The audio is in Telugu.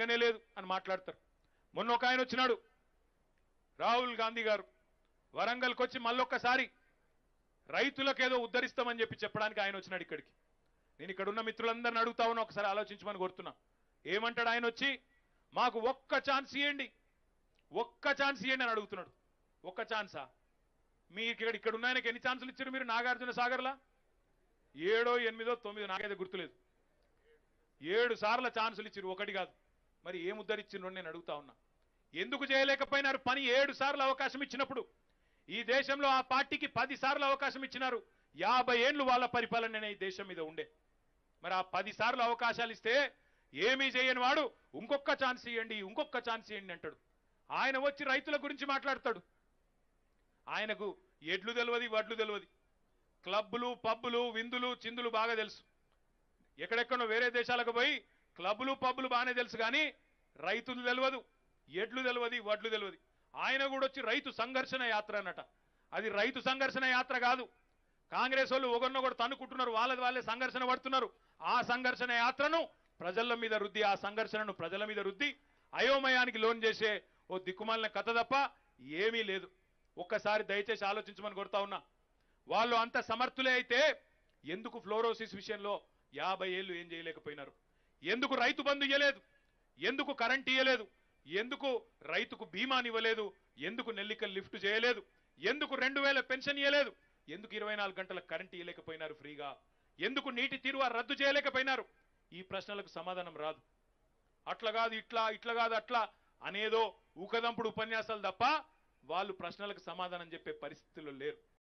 అడగనే లేదు అని మాట్లాడతారు మొన్న ఒక ఆయన వచ్చినాడు రాహుల్ గాంధీ గారు వరంగల్కి వచ్చి మళ్ళొక్కసారి రైతులకు ఏదో ఉద్ధరిస్తామని చెప్పి చెప్పడానికి ఆయన వచ్చినాడు ఇక్కడికి నేను ఇక్కడ ఉన్న మిత్రులందరిని అడుగుతా ఉన్నా ఒకసారి ఆలోచించమని కోరుతున్నా ఏమంటాడు ఆయన వచ్చి మాకు ఒక్క ఛాన్స్ ఇవ్వండి ఒక్క ఛాన్స్ ఇవ్వండి అని అడుగుతున్నాడు ఒక్క ఛాన్సా మీ ఇక్కడ ఇక్కడ ఉన్న ఆయనకి ఎన్ని ఛాన్సులు ఇచ్చారు మీరు నాగార్జున సాగర్లా ఏడో ఎనిమిదో తొమ్మిదో నాకైతే గుర్తులేదు ఏడు సార్ల ఛాన్సులు ఇచ్చారు ఒకటి కాదు మరి ఏం ఉద్ధరించిండ్రు అని నేను అడుగుతా ఉన్నా ఎందుకు చేయలేకపోయినారు పని ఏడు సార్లు అవకాశం ఇచ్చినప్పుడు ఈ దేశంలో ఆ పార్టీకి పది సార్లు అవకాశం ఇచ్చినారు యాభై ఏండ్లు వాళ్ళ పరిపాలన ఈ దేశం మీద ఉండే మరి ఆ పది సార్లు అవకాశాలు ఇస్తే ఏమీ చేయని వాడు ఇంకొక ఛాన్స్ ఇవ్వండి ఇంకొక ఛాన్స్ ఇవ్వండి అంటాడు ఆయన వచ్చి రైతుల గురించి మాట్లాడతాడు ఆయనకు ఎడ్లు తెలియదు వడ్లు తెలియదు క్లబ్బులు పబ్బులు విందులు చిందులు బాగా తెలుసు ఎక్కడెక్కడో వేరే దేశాలకు పోయి క్లబ్బులు పబ్బులు బాగానే తెలుసు కానీ రైతులు తెలియదు ఎడ్లు తెలియదు వడ్లు తెలియదు ఆయన కూడా వచ్చి రైతు సంఘర్షణ యాత్ర అన్నట అది రైతు సంఘర్షణ యాత్ర కాదు కాంగ్రెస్ వాళ్ళు ఒకరినొకరు తన్నుకుంటున్నారు వాళ్ళది వాళ్ళే సంఘర్షణ పడుతున్నారు ఆ సంఘర్షణ యాత్రను ప్రజల మీద రుద్ది ఆ సంఘర్షణను ప్రజల మీద రుద్ది అయోమయానికి లోన్ చేసే ఓ దిక్కుమాలిన కథ తప్ప ఏమీ లేదు ఒక్కసారి దయచేసి ఆలోచించమని కొడతా ఉన్నా వాళ్ళు అంత సమర్థులే అయితే ఎందుకు ఫ్లోరోసిస్ విషయంలో యాభై ఏళ్ళు ఏం చేయలేకపోయినారు ఎందుకు రైతు బంధు ఇవ్వలేదు ఎందుకు కరెంట్ ఇవ్వలేదు ఎందుకు రైతుకు బీమాని ఇవ్వలేదు ఎందుకు నెల్లికల్ లిఫ్ట్ చేయలేదు ఎందుకు రెండు వేల పెన్షన్ ఇవ్వలేదు ఎందుకు ఇరవై నాలుగు గంటల కరెంట్ ఇవ్వలేకపోయినారు ఫ్రీగా ఎందుకు నీటి తీరువ రద్దు చేయలేకపోయినారు ఈ ప్రశ్నలకు సమాధానం రాదు అట్లా కాదు ఇట్లా ఇట్లా కాదు అట్లా అనేదో ఊకదంపుడు ఉపన్యాసాలు తప్ప వాళ్ళు ప్రశ్నలకు సమాధానం చెప్పే పరిస్థితుల్లో లేరు